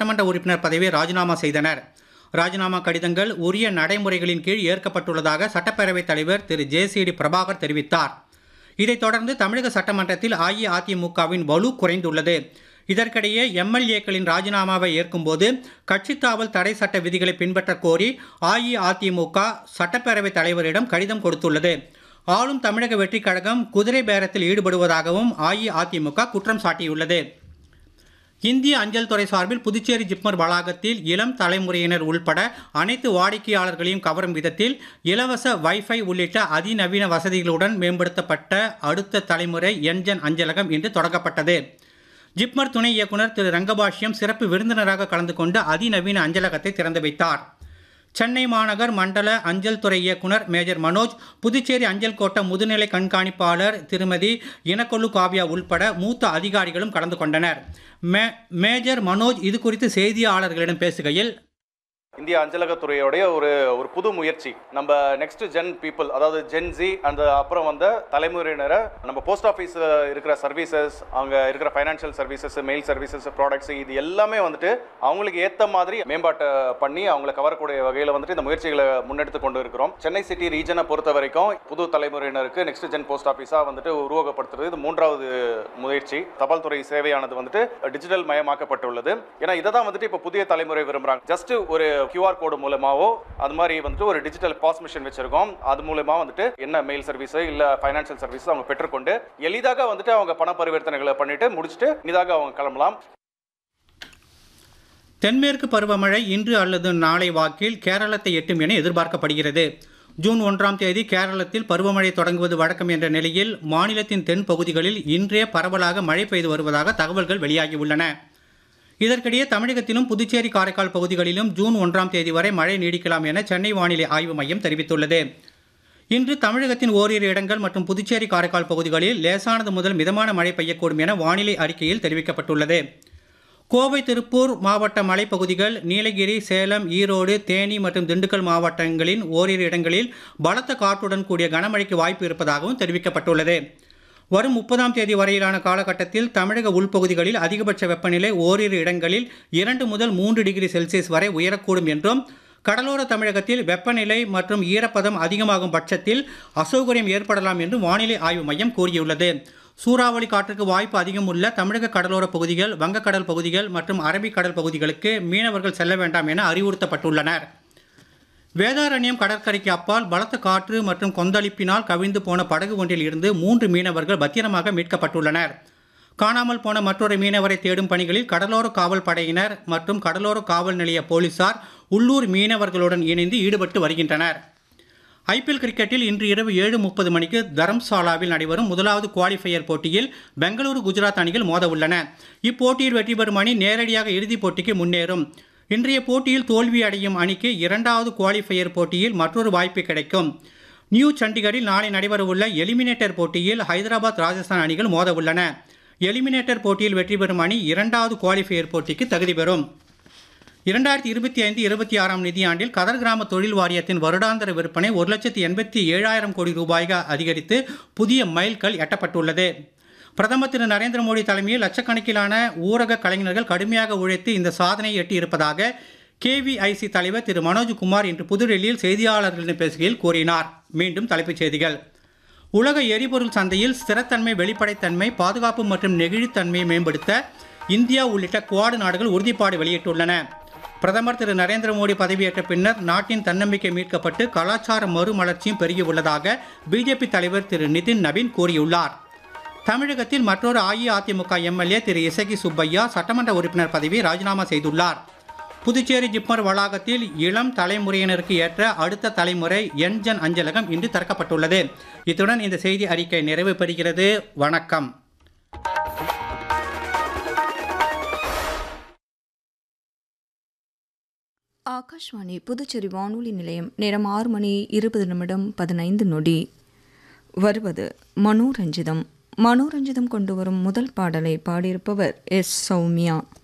சட்டமன்ற உறுப்பினர் பதவியை ராஜினாமா செய்தனர் ராஜினாமா கடிதங்கள் உரிய நடைமுறைகளின் கீழ் ஏற்கப்பட்டுள்ளதாக சட்டப்பேரவைத் தலைவர் திரு ஜேசிடி பிரபாகர் தெரிவித்தார் இதைத் தொடர்ந்து தமிழக சட்டமன்றத்தில் அஇஅதிமுகவின் வலு குறைந்துள்ளது இதற்கிடையே எம்எல்ஏக்களின் ராஜினாமாவை ஏற்கும்போது கட்சித் தாவல் தடை சட்ட விதிகளை பின்பற்றக் கோரி அஇஅதிமுக சட்டப்பேரவைத் தலைவரிடம் கடிதம் கொடுத்துள்ளது ஆளும் தமிழக வெற்றிக் கழகம் குதிரை பேரத்தில் ஈடுபடுவதாகவும் அஇஅதிமுக குற்றம் சாட்டியுள்ளது இந்திய அஞ்சல் துறை சார்பில் புதுச்சேரி ஜிப்மர் வளாகத்தில் இளம் தலைமுறையினர் உள்பட அனைத்து வாடிக்கையாளர்களையும் கவரும் விதத்தில் இலவச வைஃபை உள்ளிட்ட அதிநவீன வசதிகளுடன் மேம்படுத்தப்பட்ட அடுத்த தலைமுறை என்ஜன் அஞ்சலகம் இன்று தொடங்கப்பட்டது ஜிப்மர் துணை இயக்குனர் திரு ரங்கபாஷ்யம் சிறப்பு விருந்தினராக கலந்து கொண்டு அதிநவீன அஞ்சலகத்தை திறந்து வைத்தார் சென்னை மாநகர் மண்டல அஞ்சல் துறை இயக்குனர் மேஜர் மனோஜ் புதுச்சேரி அஞ்சல் கோட்ட முதுநிலை கண்காணிப்பாளர் திருமதி இனக்கொல்லு காவ்யா உள்பட மூத்த அதிகாரிகளும் கலந்து கொண்டனர் மே மேஜர் மனோஜ் இது குறித்து செய்தியாளர்களிடம் பேசுகையில் இந்திய அஞ்சலகத்துறையோடைய ஒரு ஒரு புது முயற்சி நம்ம நெக்ஸ்ட் ஜென் பீப்புள் அதாவது ஜென் ஜி அந்த அப்புறம் வந்த தலைமுறையினரை நம்ம போஸ்ட் ஆஃபீஸ் இருக்கிற சர்வீசஸ் அங்கே இருக்கிற financial services mail services products இது எல்லாமே வந்துட்டு அவங்களுக்கு ஏற்ற மாதிரி மேம்பாட்டை பண்ணி அவங்களை கவரக்கூடிய வகையில் வந்துட்டு இந்த முயற்சிகளை முன்னெடுத்து கொண்டு இருக்கிறோம் சென்னை சிட்டி ரீஜனை பொறுத்த வரைக்கும் புது தலைமுறையினருக்கு நெக்ஸ்ட் ஜென் போஸ்ட் ஆஃபீஸாக வந்துட்டு உருவகப்படுத்துறது இது மூன்றாவது முயற்சி தபால் துறை சேவையானது வந்துட்டு டிஜிட்டல் மயமாக்கப்பட்டுள்ளது ஏன்னா இதை தான் வந்துட்டு இப்போ புதிய தலைமுறை விரும்புகிறாங்க ஜஸ்ட் ஒரு கியூஆர் கோடு மூலமாவோ அது மாதிரி வந்துட்டு ஒரு டிஜிட்டல் பாஸ் மிஷின் வச்சிருக்கோம் அது மூலமா வந்துட்டு என்ன மெயில் சர்வீஸ் இல்ல ஃபைனான்சியல் சர்வீஸ் அவங்க பெற்றுக்கொண்டு எளிதாக வந்துட்டு அவங்க பண பரிவர்த்தனைகளை பண்ணிட்டு முடிச்சுட்டு இதாக அவங்க கிளம்பலாம் தென்மேற்கு பருவமழை இன்று அல்லது நாளை வாக்கில் கேரளத்தை எட்டும் என எதிர்பார்க்கப்படுகிறது ஜூன் ஒன்றாம் தேதி கேரளத்தில் பருவமழை தொடங்குவது வழக்கம் என்ற நிலையில் மாநிலத்தின் தென் பகுதிகளில் இன்றே பரவலாக மழை பெய்து வருவதாக தகவல்கள் வெளியாகியுள்ளன இதற்கிடையே தமிழகத்திலும் புதுச்சேரி காரைக்கால் பகுதிகளிலும் ஜூன் ஒன்றாம் தேதி வரை மழை நீடிக்கலாம் என சென்னை வானிலை ஆய்வு மையம் தெரிவித்துள்ளது இன்று தமிழகத்தின் ஓரிரு இடங்கள் மற்றும் புதுச்சேரி காரைக்கால் பகுதிகளில் லேசானது முதல் மிதமான மழை பெய்யக்கூடும் என வானிலை அறிக்கையில் தெரிவிக்கப்பட்டுள்ளது கோவை திருப்பூர் மாவட்ட மலைப்பகுதிகள் நீலகிரி சேலம் ஈரோடு தேனி மற்றும் திண்டுக்கல் மாவட்டங்களின் ஓரிரு இடங்களில் பலத்த காற்றுடன் கூடிய கனமழைக்கு வாய்ப்பு இருப்பதாகவும் தெரிவிக்கப்பட்டுள்ளது வரும் முப்பதாம் தேதி வரையிலான காலகட்டத்தில் தமிழக உள்பகுதிகளில் அதிகபட்ச வெப்பநிலை ஓரிரு இடங்களில் இரண்டு முதல் மூன்று டிகிரி செல்சியஸ் வரை உயரக்கூடும் என்றும் கடலோர தமிழகத்தில் வெப்பநிலை மற்றும் ஈரப்பதம் அதிகமாகும் பட்சத்தில் அசௌகரியம் ஏற்படலாம் என்றும் வானிலை ஆய்வு மையம் கூறியுள்ளது சூறாவளி காற்றுக்கு வாய்ப்பு அதிகம் உள்ள தமிழக கடலோர பகுதிகள் வங்கக்கடல் பகுதிகள் மற்றும் அரபிக்கடல் பகுதிகளுக்கு மீனவர்கள் செல்ல வேண்டாம் என அறிவுறுத்தப்பட்டுள்ளனர் வேதாரண்யம் கடற்கரைக்கு அப்பால் பலத்த காற்று மற்றும் கொந்தளிப்பினால் கவிழ்ந்து போன படகு ஒன்றில் இருந்து மூன்று மீனவர்கள் பத்திரமாக மீட்கப்பட்டுள்ளனர் காணாமல் போன மற்றொரு மீனவரை தேடும் பணிகளில் கடலோர காவல் படையினர் மற்றும் கடலோர காவல் நிலைய போலீசார் உள்ளூர் மீனவர்களுடன் இணைந்து ஈடுபட்டு வருகின்றனர் ஐபிஎல் கிரிக்கெட்டில் இன்று இரவு ஏழு முப்பது மணிக்கு தரம்சாலாவில் நடைபெறும் முதலாவது குவாலிஃபையர் போட்டியில் பெங்களூரு குஜராத் அணிகள் மோத உள்ளன இப்போட்டியில் வெற்றி பெறும் அணி நேரடியாக இறுதிப் போட்டிக்கு முன்னேறும் இன்றைய போட்டியில் தோல்வி அடையும் அணிக்கு இரண்டாவது குவாலிஃபையர் போட்டியில் மற்றொரு வாய்ப்பு கிடைக்கும் நியூ சண்டிகரில் நாளை நடைபெறவுள்ள எலிமினேட்டர் போட்டியில் ஹைதராபாத் ராஜஸ்தான் அணிகள் மோத உள்ளன எலிமினேட்டர் போட்டியில் வெற்றி பெறும் அணி இரண்டாவது குவாலிஃபையர் போட்டிக்கு தகுதி பெறும் இரண்டாயிரத்தி இருபத்தி ஐந்து இருபத்தி ஆறாம் நிதியாண்டில் கதர் கிராம தொழில் வாரியத்தின் வருடாந்திர விற்பனை ஒரு லட்சத்தி எண்பத்தி ஏழாயிரம் கோடி ரூபாய்க்கு அதிகரித்து புதிய மைல்கல் எட்டப்பட்டுள்ளது பிரதமர் திரு நரேந்திர மோடி தலைமையில் லட்சக்கணக்கிலான ஊரக கலைஞர்கள் கடுமையாக உழைத்து இந்த சாதனையை எட்டியிருப்பதாக கேவிஐசி தலைவர் திரு மனோஜ்குமார் இன்று புதுடெல்லியில் செய்தியாளர்களிடம் பேசுகையில் கூறினார் மீண்டும் தலைப்புச் செய்திகள் உலக எரிபொருள் சந்தையில் ஸ்திரத்தன்மை வெளிப்படைத்தன்மை பாதுகாப்பு மற்றும் நெகிழித்தன்மையை மேம்படுத்த இந்தியா உள்ளிட்ட குவாடு நாடுகள் உறுதிப்பாடு வெளியிட்டுள்ளன பிரதமர் திரு நரேந்திர மோடி பதவியேற்ற பின்னர் நாட்டின் தன்னம்பிக்கை மீட்கப்பட்டு கலாச்சார மறுமலர்ச்சியும் பெருகியுள்ளதாக பிஜேபி தலைவர் திரு நிதின் நவீன் கூறியுள்ளார் தமிழகத்தில் மற்றொரு அஇஅதிமுக எம்எல்ஏ திரு இசகி சுப்பையா சட்டமன்ற உறுப்பினர் பதவியை ராஜினாமா செய்துள்ளார் புதுச்சேரி ஜிப்மர் வளாகத்தில் இளம் தலைமுறையினருக்கு ஏற்ற அடுத்த தலைமுறை என்ஜன் அஞ்சலகம் இன்று திறக்கப்பட்டுள்ளது இத்துடன் இந்த செய்தி அறிக்கை நிறைவு பெறுகிறது வணக்கம் ஆகாஷ்வாணி புதுச்சேரி வானொலி நிலையம் நேரம் ஆறு மணி இருபது நிமிடம் பதினைந்து நொடி வருவது மனோரஞ்சிதம் மனோரஞ்சிதம் கொண்டு வரும் முதல் பாடலை பாடியிருப்பவர் எஸ் சௌமியா